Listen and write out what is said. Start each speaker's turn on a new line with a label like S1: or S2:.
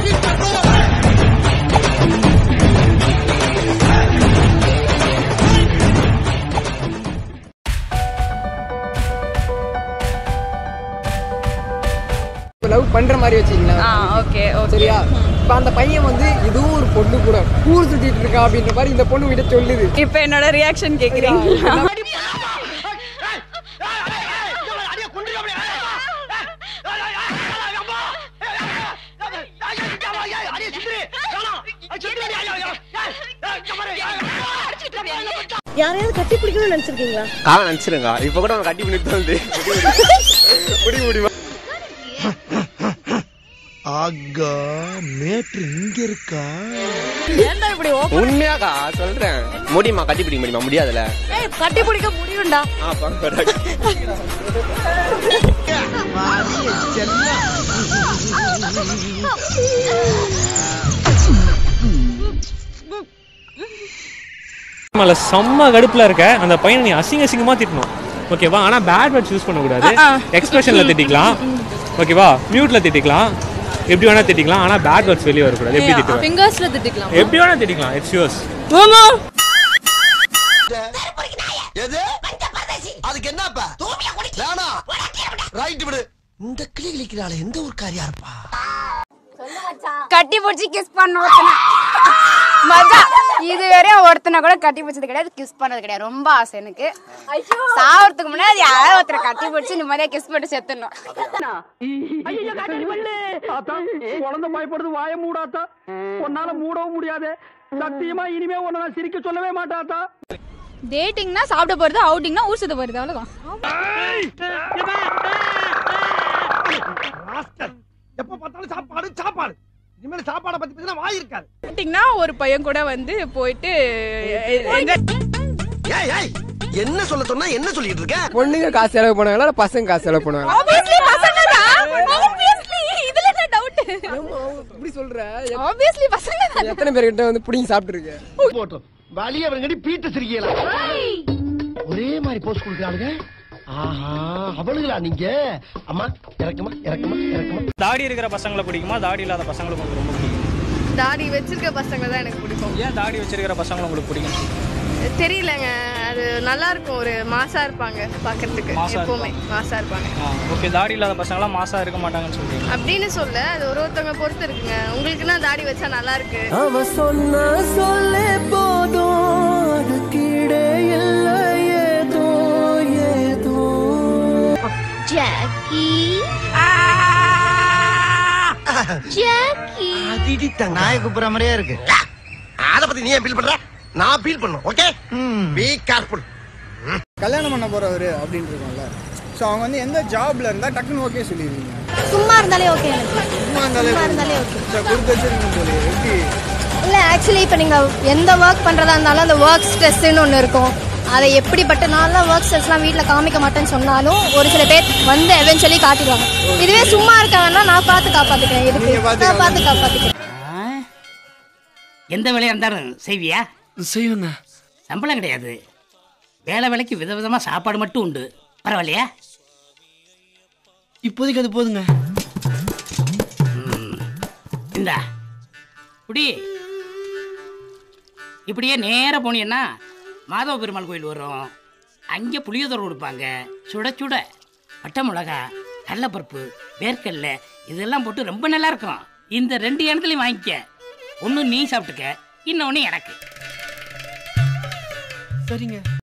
S1: love பண்ற மாதிரி வச்சுக்கலாம்
S2: ஆ ஓகே ஓகே
S1: சரியா இப்ப அந்த பையன் வந்து இதுவும் ஒரு பொண்ணு கூட ஊர் சுத்திட்டு இருக்கா அப்படின்ற மாதிரி இந்த பொண்ணு கிட்ட சொல்லுது
S2: இப்போ என்னோட ரியாக்ஷன் கேக்குறீங்களா
S3: யாரையாவது கட்டி பிடிக்கணும்னு நினைச்சிருக்கீங்களா
S4: ஆ நினச்சிருங்க இப்போ கூட அவன் கட்டி பண்ணி தோணுது முடிய முடியுமா
S5: ஆகா மேட்ரு இங்க இருக்கா
S2: ஏன்டா இப்படி ஓ
S4: உண்மையாக்கா சொல்றேன் முடியுமா கட்டி பிடிக்க முடியுமா முடியாதுல்ல
S2: ஏய் கட்டி பிடிக்க முடியும்டா
S4: ஆ பாக்க
S6: மேல செம்ம கடுப்புல இருக்க அந்த பையனை நீ அசிங்க அசிங்கமா திட்டணும் ஓகேவா ஆனா பேட் வேர்ட்ஸ் யூஸ் பண்ணக்கூடாது எக்ஸ்பிரஷன்ல திட்டிக்கலாம் ஓகேவா மியூட்ல திட்டிக்கலாம் எப்படி வேணா திட்டிக்கலாம் ஆனா பேட் வேர்ட்ஸ் வெளியே வரக்கூடாது எப்படி திட்டுவேன்
S2: ஃபிங்கர்ஸ்ல திட்டிக்கலாம்
S6: எப்படி வேணா திட்டிக்கலாம் இட்ஸ் யூஸ்
S2: மாமா
S5: எது அதுக்கு என்னப்பா வேணாம் ரைட் விடு இந்த கிளி கிளிக்கிறாள் எந்த ஊர்க்காரியா இருப்பா
S7: கட்டி பிடிச்சி கிஸ் பண்ண ஒருத்தனை மஜா இது வரையும் ஒருத்தனை கூட கட்டி பிடிச்சது கிடையாது கிஸ் பண்ணது கிடையாது ரொம்ப ஆசை எனக்கு சாவறதுக்கு முன்னாடி யாராவது ஒருத்தரை கட்டி பிடிச்சி நிம்மதியா கிஸ் பண்ணி செத்துடணும்
S8: குழந்தை பயப்படுது வாய மூடாத்தா உன்னால மூடவும் முடியாது சத்தியமா இனிமே உன்னை நான் சிரிக்க சொல்லவே மாட்டாத்தா
S2: டேட்டிங்னா சாப்பிட போறது அவுட்டிங்னா ஊர் சுத்த போறது அவ்வளவுதான்
S8: எப்ப பார்த்தாலும் சாப்பாடு சாப்பாடு இனிமேல் சாப்பாடை பத்தி பேசினா வாய் இருக்காது
S2: டேட்டிங்னா ஒரு பையன் கூட வந்து போயிட்டு எங்க
S5: ஏய் ஏய் என்ன சொல்ல சொன்னா என்ன சொல்லிட்டு இருக்க
S1: பொண்ணுங்க காசு செலவு பண்ணுவாங்களா இல்ல பசங்க காசு செலவு பண்ணுவாங்களா
S2: ஆப்வியஸ்லி பசங்க தான் ஆப்வியஸ்லி இதுல என்ன டவுட்
S1: இப்படி சொல்ற
S2: ஆப்வியஸ்லி பசங்க தான்
S1: எத்தனை பேர்கிட்ட வந்து புடிங்கி சாப்பிட்டுருக்க
S8: போட்டோம் வழிய அவங்கடி பீட்டு சிரிக்கலாம் ஒரே மாதிரி போஸ்ட் கொடுக்குறாளுங்க ஆஹா அவளுங்களா நீங்க அம்மா இறக்குமா இறக்குமா இறக்குமா
S6: தாடி இருக்கிற பசங்களை பிடிக்குமா தாடி இல்லாத பசங்களை உங்களுக்கு ரொம்ப பிடிக்கும்
S3: தாடி வச்சிருக்க பசங்க தான் எனக்கு பிடிக்கும்
S6: ஏன் தாடி வச்சிருக்கிற பசங்களை உங்களுக்கு பிடிக்கும்
S3: தெரியலங்க அது நல்லா இருக்கும் ஒரு மாசா இருப்பாங்க பாக்குறதுக்கு
S6: மாசா
S3: எப்பவுமே மாசா இருப்பாங்க
S6: ஓகே தாடி இல்லாத பசங்களாம் மாசா இருக்க மாட்டாங்கன்னு சொல்றீங்க
S3: அப்படின்னு சொல்ல அது ஒரு ஒருத்தவங்க பொறுத்து இருக்குங்க உங்களுக்குன்னா தாடி வச்சா நல்லா இருக்கு
S1: அவ சொன்ன சொல்லே போதும் அதுக்கிடே இல்ல ஏதோ ஏதோ
S7: ஜாக்கி ஜாக்கி
S5: நாய கூப்பிடுற மாதிரியே இருக்கு அத பத்தி நீ ஏன் ஃபீல் பண்ற நான் ஃபீல் பண்ணும் ஓகே பி கேர்ஃபுல்
S9: கல்யாணம் பண்ண போறவரு அப்படின்னு இருக்கும்ல ஸோ அவங்க வந்து எந்த ஜாப்ல இருந்தா டக்குன்னு ஓகே சொல்லிடுவீங்க
S7: சும்மா இருந்தாலே ஓகே எனக்கு
S9: சும்மா இருந்தாலே
S7: சும்மா இருந்தாலே ஓகே
S9: ஸோ கொடுத்து வச்சிருக்கீங்க சொல்லி எப்படி
S7: இல்ல ஆக்சுவலி இப்போ நீங்க எந்த ஒர்க் பண்றதா இருந்தாலும் அந்த ஒர்க் ஸ்ட்ரெஸ்ன்னு ஒன்று இருக்கும் அதை எப்படிப்பட்ட நாள்லாம் ஒர்க் ஸ்ட்ரெஸ்லாம் வீட்டில் காமிக்க மாட்டேன்னு சொன்னாலும் ஒரு சில பேர் வந்து எவென்ச்சுவலி காட்டிடுவாங்க இதுவே சும்மா இருக்க வேணா நான் பார்த்து காப்பாத்திக்கிறேன்
S9: நீங்க
S7: இதுக்கு
S9: பார்த்து
S7: நான் பார்த்து காப்பாத்திக்கிறேன்
S8: எந்த வேலையா இருந்தாலும் செய்வியா
S5: செய்வேண்ணா
S8: சம்பளம் கிடையாது வேலை வேலைக்கு விதவிதமா சாப்பாடு மட்டும் உண்டு பரவாயில்லையா
S5: இப்போதைக்கு அது போதுங்க
S8: இந்தா குடி இப்படியே நேரா போனீங்கன்னா மாதவ பெருமாள் கோயில் வரும் அங்கே புளியோதரை கொடுப்பாங்க சுட சுட பட்டை மிளகா கடலப்பருப்பு வேர்க்கடலை இதெல்லாம் போட்டு ரொம்ப நல்லா இருக்கும் இந்த ரெண்டு இடத்துலையும் வாங்கிக்க ஒன்று நீ சாப்பிட்டுக்க இன்னொன்று எனக்கு
S5: சரிங்க